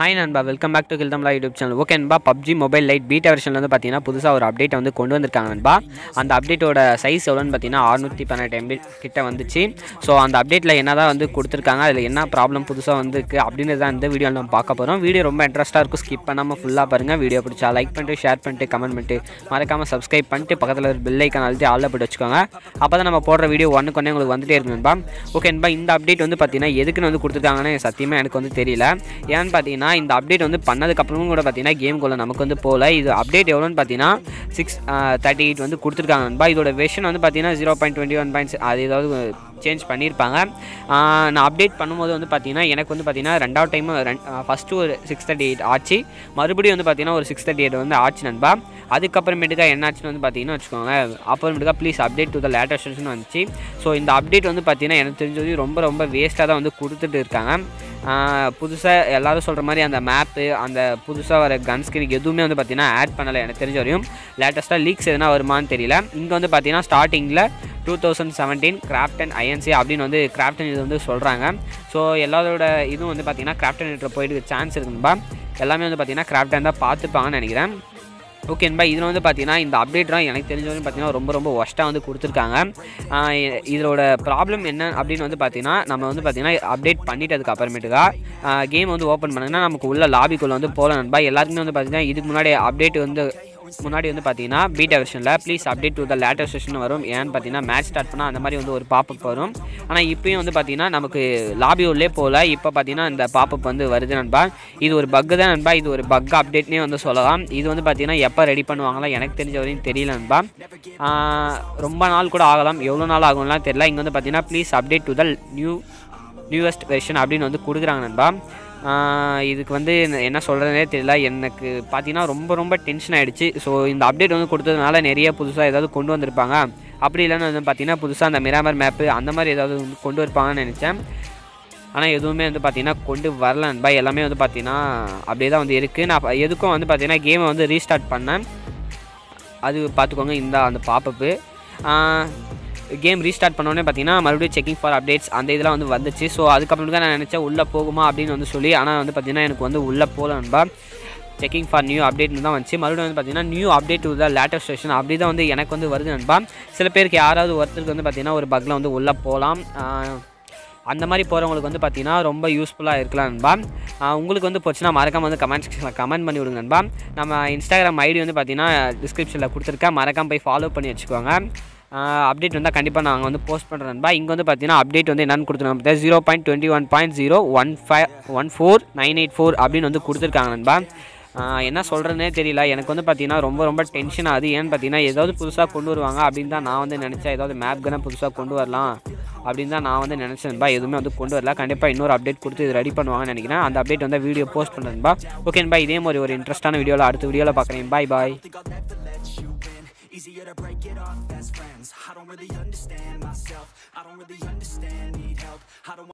hi நண்பா welcome back to கில்தம்லா YouTube channel okay நண்பா பப்ஜி மொபைல் லைட் பீட்டா வெர்ஷனில் வந்து பார்த்தீங்கன்னா புதுசாக ஒரு அப்டேட்டை வந்து கொண்டு வந்திருக்காங்க நண்பா அந்த அப்டேட்டோட சைஸ் எவ்வளோன்னு பார்த்தீங்கன்னா அறுநூற்றி பன்னெண்டு எம்பி கிட்ட வந்துச்சு ஸோ அந்த அப்டேட்டில் என்ன தான் வந்து கொடுத்துருக்காங்க அதில் என்ன ப்ராப்ளம் புதுசாக வந்துருக்கு அப்படின்னு தான் இந்த வீடியோவில் நம்ம பார்க்க போகிறோம் வீடியோ ரொம்ப இன்ட்ரெஸ்ட்டாக இருக்கும் ஸ்கிப் பண்ணாமல் ஃபுல்லாக பாருங்கள் வீடியோ பிடிச்சா லைக் பண்ணிட்டு ஷேர் பண்ணிட்டு கமெண்ட் பண்ணிட்டு மறக்காமல் சப்ஸ்கிரைப் பண்ணிட்டு பக்கத்தில் ஒரு பெல் ஐக்கான் அழுத்தி ஆளில் போட்டு வச்சுக்கோங்க அப்போ தான் நம்ம போடுற வீடியோ ஒன்றுக்கு ஒன்றே உங்களுக்கு வந்துட்டே இருக்கு நண்பா ஓகே நண்பா இந்த அப்டேட் வந்து பார்த்தீங்கன்னா எதுக்குன்னு வந்து கொடுத்துருக்காங்கன்னு சத்தியமாக எனக்கு வந்து தெரியல ஏன்னு பார்த்தீங்கன்னா இந்த அப்டேட் வந்து பண்ணதுக்கப்புறமும் கூட பார்த்தீங்கன்னா கேம்குள்ளே நமக்கு வந்து போகல இது அப்டேட் எவ்வளோன்னு பார்த்தீங்கன்னா சிக்ஸ் தேர்ட்டி எயிட் வந்து கொடுத்துருக்காங்க நண்பா இதோட வெர்ஷன் வந்து பார்த்தீங்கன்னா zero point twenty one points அது ஏதாவது சேஞ்ச் பண்ணியிருப்பாங்க ஆஹ் நான் அப்டேட் பண்ணும்போது வந்து பார்த்தீங்கன்னா எனக்கு வந்து பார்த்தீங்கன்னா ரெண்டாவது டைம் ஃபஸ்ட்டு ஒரு சிக்ஸ் தேர்ட்டி எயிட் ஆச்சு மறுபடியும் வந்து பார்த்தீங்கன்னா ஒரு சிக்ஸ் தேர்ட்டி எயிட் வந்து ஆச்சு நண்பா அதுக்கப்புறமேட்டுக்கா என்னாச்சுன்னு வந்து பார்த்தீங்கன்னா வச்சுக்கோங்க அப்புறமேட்டுக்கா please update to the latest version வந்துச்சு ஸோ இந்த அப்டேட் வந்து பார்த்தீங்கன்னா எனக்கு தெரிஞ்சது ரொம்ப ரொம்ப வேஸ்ட்டாக தான் வந்து கொடுத்துட்டு இருக்காங்க புதுசாக எல்லாரும் சொல்கிற மாதிரி அந்த மேப்பு அந்த புதுசாக வர கன் ஸ்கின் எதுவுமே வந்து பார்த்தீங்கன்னா ஆட் பண்ணலை எனக்கு தெரிஞ்ச வரையும் லேட்டஸ்ட்டாக லீக்ஸ் எதுனா வருமான்னு தெரியல இங்கே வந்து பார்த்தீங்கன்னா ஸ்டார்டிங்கில் two thousand seventeen craft and INC அப்படின்னு வந்து கிராஃப்ட் அண்ட் இது வந்து சொல்கிறாங்க ஸோ எல்லாரோட இதுவும் வந்து பார்த்தீங்கன்னா கிராஃப்ட் அண்ட் போயிட்டு சான்ஸ் இருக்குன்பா எல்லாமே வந்து பார்த்தீங்கன்னா கிராஃப்ட் அண்ட் தான் பார்த்துப்பாங்கன்னு நினைக்கிறேன் ஓகே நண்பா இதில் வந்து பார்த்தீங்கன்னா இந்த அப்டேட்லாம் எனக்கு தெரிஞ்ச வரைக்கும் பார்த்தீங்கன்னா ரொம்ப ரொம்ப ஒஸ்ட்டாக வந்து கொடுத்துருக்காங்க ஆஹ் இ- இதோட ப்ராப்ளம் என்ன அப்படின்னு வந்து பார்த்தீங்கன்னா நம்ம வந்து பார்த்தீங்கன்னா அப்டேட் பண்ணிட்டதுக்கு அப்புறமேட்டுக்கா கேம் வந்து ஓப்பன் பண்ணுங்கன்னா நமக்கு உள்ள லாபிக்குள்ளே வந்து போகலாம் நண்பா எல்லாருக்குமே வந்து பார்த்தீங்கன்னா இதுக்கு முன்னாடி அப்டேட் வந்து முன்னாடி வந்து பார்த்தீங்கன்னா பீட்டா வெர்ஷனில் please update to the latest version வரும் ஏன்னு பார்த்தீங்கன்னா மேட்ச் ஸ்டார்ட் பண்ணால் அந்த மாதிரி வந்து ஒரு பாப்பப் வரும் ஆனால் இப்பயும் வந்து பார்த்தீங்கன்னா நமக்கு லாபி உள்ளே போகல இப்போ பார்த்தீங்கன்னா இந்த பாப்பப் வந்து வருது நண்பா இது ஒரு பக்கு தான் நண்பா இது ஒரு பக் அப்டேட்னே வந்து சொல்லலாம் இது வந்து பார்த்தீங்கன்னா எப்போ ரெடி பண்ணுவாங்களா எனக்கு தெரிஞ்ச வரையும் தெரியல நண்பா ஆஹ் ரொம்ப நாள் கூட ஆகலாம் எவ்வளோ நாள் ஆகும்லாம் தெரியல இங்கே வந்து பார்த்தீங்கன்னா please update to the new newest version அப்படின்னு வந்து கொடுக்குறாங்க நண்பா ஆஹ் இதுக்கு வந்து என்ன- என்ன சொல்கிறதுனே தெரியல எனக்கு பார்த்தீங்கன்னா ரொம்ப ரொம்ப டென்ஷன் ஆகிடுச்சு ஸோ இந்த அப்டேட் வந்து கொடுத்ததுனால நிறைய புதுசாக ஏதாவது கொண்டு வந்திருப்பாங்க அப்படி இல்லைன்னு வந்து பார்த்தீங்கன்னா புதுசாக அந்த மிராமர் மேப்பு அந்த மாதிரி ஏதாவது வந்து கொண்டு வருப்பாங்கன்னு நினச்சேன் ஆனால் எதுவுமே வந்து பார்த்தீங்கன்னா கொண்டு வரல நண்பா எல்லாமே வந்து பார்த்தீங்கன்னா அப்படியே தான் வந்து இருக்குது நான் அப்ப எதுக்கும் வந்து பார்த்தீங்கன்னா கேமை வந்து ரீஸ்டார்ட் பண்ணேன் அது பார்த்துக்கோங்க இந்த அந்த பாப்பப்பு கேம் ரீஸ்டார்ட் பண்ணோடனே பார்த்தீங்கன்னா மறுபடியும் செக்கிங் ஃபார் அப்டேட்ஸ் அந்த இதெல்லாம் வந்து வந்துச்சு ஸோ அதுக்கப்புறம் தான் நான் நினச்சேன் உள்ளே போகுமா அப்படின்னு வந்து சொல்லி ஆனால் வந்து பார்த்தீங்கன்னா எனக்கு வந்து உள்ளே போகல நண்பா செக்கிங் ஃபார் நியூ அப்டேட்னு தான் வந்துச்சு மறுபடியும் வந்து பார்த்தீங்கன்னா new update to the latest station அப்படி தான் வந்து எனக்கு வந்து வருது நண்பா சில பேருக்கு யாராவது ஒருத்தருக்கு வந்து பார்த்தீங்கன்னா ஒரு பக்கில் வந்து உள்ளே போகலாம் அந்த மாதிரி போகிறவங்களுக்கு வந்து பார்த்தீங்கன்னா ரொம்ப யூஸ்ஃபுல்லாக இருக்கலாம் நண்பா ஆஹ் உங்களுக்கு வந்து போச்சுன்னா மறக்காம வந்து கமெண்ட் செக்ஷனில் கமெண்ட் பண்ணி விடுங்க நண்பா நம்ம இன்ஸ்டாகிராம் ஐடி வந்து பார்த்தீங்கன்னா டிஸ்கிரிப்ஷனில் கொடுத்துருக்கேன் மறக்காம போய் ஃபாலோ பண்ணி வச்சுக்கோங்க அப்டேட் வந்தால் கண்டிப்பாக நாங்கள் வந்து போஸ்ட் பண்ணுறோம் நண்பா இங்கே வந்து பார்த்தீங்கன்னா அப்டேட் வந்து என்னென்னு கொடுத்துருக்காங்க zero point twenty one point zero one five one four nine eight four அப்படின்னு வந்து கொடுத்துருக்காங்க நண்பா ஆஹ் என்ன சொல்கிறதுனே தெரியல எனக்கு வந்து பார்த்தீங்கன்னா ரொம்ப ரொம்ப டென்ஷன் ஆகுது ஏன்னு பார்த்தீங்கன்னா ஏதாவது புதுசாக கொண்டு வருவாங்க அப்படின்னு தான் நான் வந்து நினச்சேன் ஏதாவது மேப் கனை புதுசாக கொண்டு வரலாம் அப்படின்னு தான் நான் வந்து நினச்சேன்பா எதுவுமே வந்து கொண்டு வரல கண்டிப்பாக இன்னொரு அப்டேட் கொடுத்து இது ரெடி பண்ணுவாங்கன்னு நினைக்கிறேன் அந்த அப்டேட் வந்து வீடியோ போஸ்ட் பண்ணுறேன்பா ஓகேன்பா இதே மாதிரி ஒரு இன்ட்ரெஸ்ட்டான வீடியோவில் அடுத்த வீடியோவில் பார்க்குறேன் பாய் பாய் think I'll never let you in Easier to break it off best friends I don't really understand myself I don't really understand, need help I don't